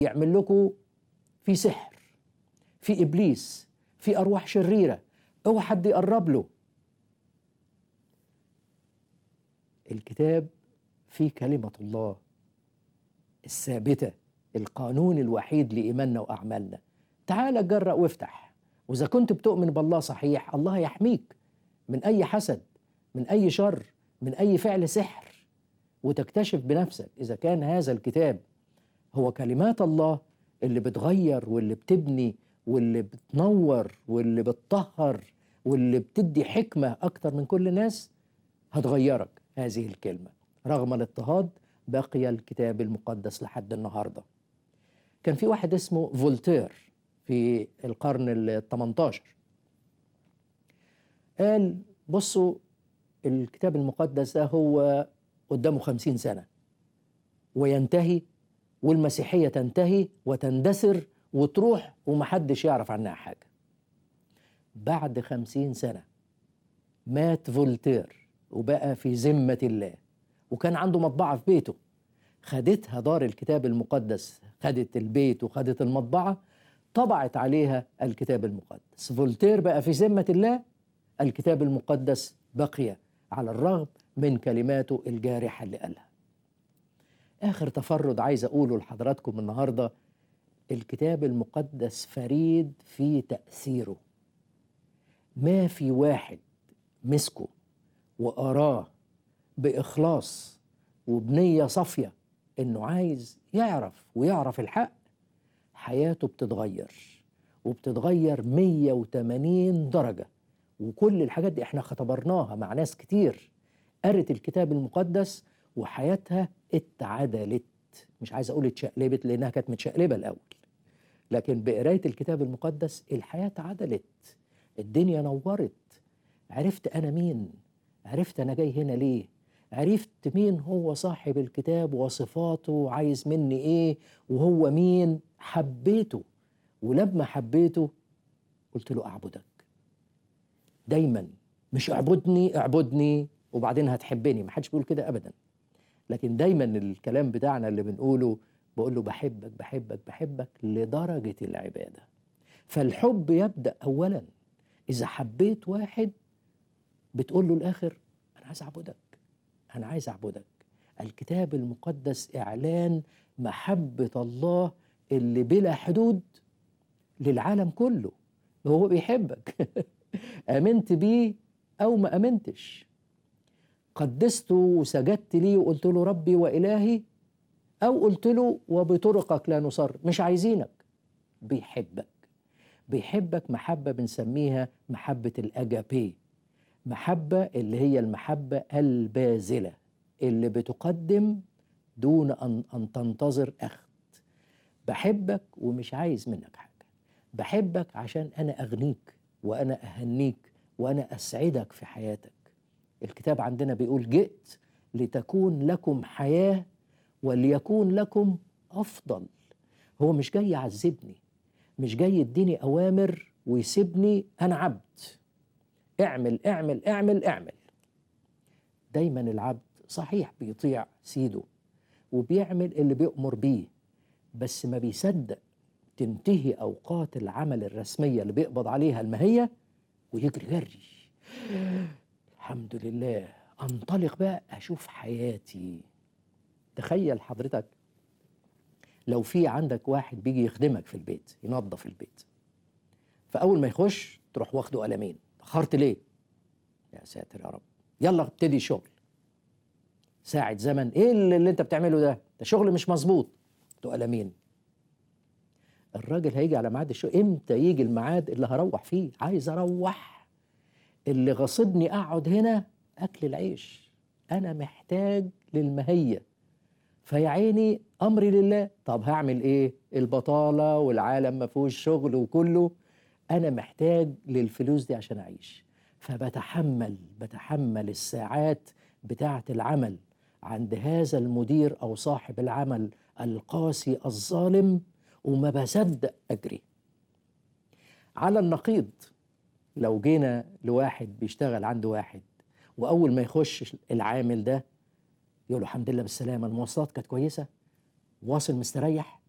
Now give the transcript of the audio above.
يعمل لكم في سحر في ابليس في ارواح شريره اوعى حد يقرب له الكتاب فيه كلمه الله الثابته القانون الوحيد لايماننا واعمالنا تعال جرأ وافتح واذا كنت بتؤمن بالله صحيح الله يحميك من اي حسد من اي شر من اي فعل سحر وتكتشف بنفسك اذا كان هذا الكتاب هو كلمات الله اللي بتغير واللي بتبني واللي بتنور واللي بتطهر واللي بتدي حكمه اكتر من كل الناس هتغيرك هذه الكلمه رغم الاضطهاد بقي الكتاب المقدس لحد النهارده كان في واحد اسمه فولتير في القرن ال 18 قال بصوا الكتاب المقدس ده هو قدامه خمسين سنة وينتهي والمسيحية تنتهي وتندثر وتروح ومحدش يعرف عنها حاجة بعد خمسين سنة مات فولتير وبقى في ذمة الله وكان عنده مطبعة في بيته خدتها دار الكتاب المقدس خدت البيت وخدت المطبعة طبعت عليها الكتاب المقدس فولتير بقى في ذمة الله الكتاب المقدس بقي على الرغم من كلماته الجارحة اللي قالها آخر تفرد عايز أقوله لحضراتكم النهاردة الكتاب المقدس فريد في تأثيره ما في واحد مسكه وقراه بإخلاص وبنية صافية إنه عايز يعرف ويعرف الحق حياته بتتغير وبتتغير 180 درجة وكل الحاجات دي احنا اختبرناها مع ناس كتير قرت الكتاب المقدس وحياتها اتعدلت مش عايز اقول اتشقلبت لانها كانت متشقلبه الاول لكن بقرايه الكتاب المقدس الحياه اتعدلت الدنيا نورت عرفت انا مين عرفت انا جاي هنا ليه عرفت مين هو صاحب الكتاب وصفاته وعايز مني ايه وهو مين حبيته ولما حبيته قلت له اعبدك دايما مش اعبدني اعبدني وبعدين هتحبني ما حدش بيقول كده ابدا لكن دايما الكلام بتاعنا اللي بنقوله بقول له بحبك بحبك بحبك لدرجة العبادة فالحب يبدأ أولا إذا حبيت واحد بتقول له الآخر أنا عايز أعبدك أنا عايز أعبدك الكتاب المقدس إعلان محبة الله اللي بلا حدود للعالم كله هو بيحبك امنت بيه او ما امنتش قدسته وسجدت ليه وقلت له ربي والهي او قلت له وبطرقك لا نصر مش عايزينك بيحبك بيحبك محبه بنسميها محبه الاجابي محبه اللي هي المحبه الباذله اللي بتقدم دون ان ان تنتظر اخذ بحبك ومش عايز منك حاجه بحبك عشان انا اغنيك وانا اهنيك وانا اسعدك في حياتك الكتاب عندنا بيقول جئت لتكون لكم حياه وليكون لكم افضل هو مش جاي يعذبني مش جاي يديني اوامر ويسيبني انا عبد اعمل اعمل اعمل اعمل دايما العبد صحيح بيطيع سيده وبيعمل اللي بيؤمر بيه بس ما بيصدق تنتهي اوقات العمل الرسميه اللي بيقبض عليها المهيه ويجري جري الحمد لله انطلق بقى اشوف حياتي تخيل حضرتك لو في عندك واحد بيجي يخدمك في البيت ينظف البيت فاول ما يخش تروح واخده قلمين اخرت ليه يا ساتر يا رب يلا ابتدي شغل ساعة زمن ايه اللي, اللي انت بتعمله ده ده شغل مش مظبوط قلمين الراجل هيجي على ميعاد الشغل امتى يجي الميعاد اللي هروح فيه عايز اروح اللي غصبني اقعد هنا اكل العيش انا محتاج للمهيه فيا عيني امري لله طب هعمل ايه البطاله والعالم ما فيهوش شغل وكله انا محتاج للفلوس دي عشان اعيش فبتحمل بتحمل الساعات بتاعه العمل عند هذا المدير او صاحب العمل القاسي الظالم وما بصدق اجري على النقيض لو جينا لواحد بيشتغل عند واحد واول ما يخش العامل ده يقول له الحمد لله بالسلامه المواصلات كانت كويسه واصل مستريح